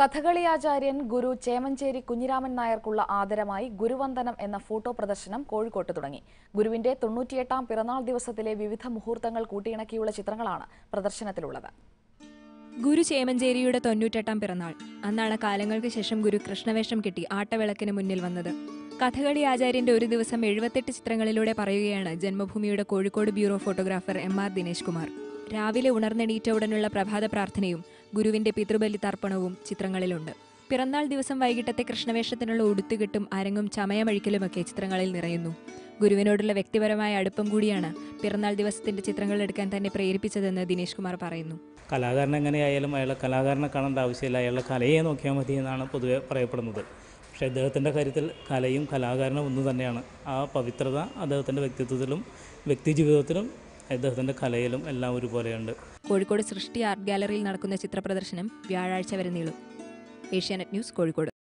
കഥകളി ആചാര്യൻ ഗുരു ചേമഞ്ചേരി കുഞ്ഞിരാമൻ നായർക്കുള്ള ആദരമായി ഗുരുവന്ദനം എന്ന ഫോട്ടോ പ്രദർശനം കോഴിക്കോട്ട് തുടങ്ങി ഗുരുവിന്റെ തൊണ്ണൂറ്റിയെട്ടാം പിറന്നാൾ ദിവസത്തിലെ വിവിധ മുഹൂർത്തങ്ങൾ കൂട്ടിയിണക്കിയുള്ള ചിത്രങ്ങളാണ് പ്രദർശനത്തിലുള്ളത് ഗുരു ചേമഞ്ചേരിയുടെ തൊണ്ണൂറ്റെട്ടാം പിറന്നാൾ അന്നാണ് കാലങ്ങൾക്ക് ശേഷം ഗുരു കൃഷ്ണവേഷം കെട്ടി ആട്ടവിളക്കിന് മുന്നിൽ വന്നത് കഥകളി ആചാര്യന്റെ ഒരു ദിവസം എഴുപത്തെട്ട് ചിത്രങ്ങളിലൂടെ പറയുകയാണ് ജന്മഭൂമിയുടെ Kozhikode bureau photographer M R Dinesh Kumar രാവിലെ ഉണർന്നെണീറ്റ ഉടനുള്ള പ്രഭാത പ്രാർത്ഥനയും ഗുരുവിന്റെ പിതൃബലി തർപ്പണവും ചിത്രങ്ങളിലുണ്ട് പിറന്നാൾ ദിവസം വൈകിട്ടത്തെ കൃഷ്ണവേഷത്തിനുള്ള ഉടുത്തുകെട്ടും അരങ്ങും ചമയമഴിക്കലുമൊക്കെ ചിത്രങ്ങളിൽ നിറയുന്നു ഗുരുവിനോടുള്ള വ്യക്തിപരമായ അടുപ്പം കൂടിയാണ് പിറന്നാൾ ദിവസത്തിന്റെ ചിത്രങ്ങൾ എടുക്കാൻ തന്നെ പ്രേരിപ്പിച്ചതെന്ന് ദിനേശ് കുമാർ പറയുന്നു കലാകാരൻ എങ്ങനെയായാലും അയാളെ കലാകാരനെ കാണേണ്ട ആവശ്യമില്ല അയാളുടെ കലയെ നോക്കിയാൽ മതി എന്നാണ് പൊതുവെ പറയപ്പെടുന്നത് പക്ഷേ അദ്ദേഹത്തിൻ്റെ കാര്യത്തിൽ കലയും കലാകാരനും ഒന്ന് തന്നെയാണ് ആ പവിത്രത അദ്ദേഹത്തിൻ്റെ വ്യക്തിത്വത്തിലും വ്യക്തിജീവിതത്തിലും അദ്ദേഹത്തിൻ്റെ കലയിലും എല്ലാം ഒരുപോലെയുണ്ട് കോഴിക്കോട് സൃഷ്ടി ആർട്ട് ഗാലറിയിൽ നടക്കുന്ന ചിത്രപ്രദർശനം വ്യാഴാഴ്ച വരെ നീളും ഏഷ്യാനെറ്റ് ന്യൂസ് കോഴിക്കോട്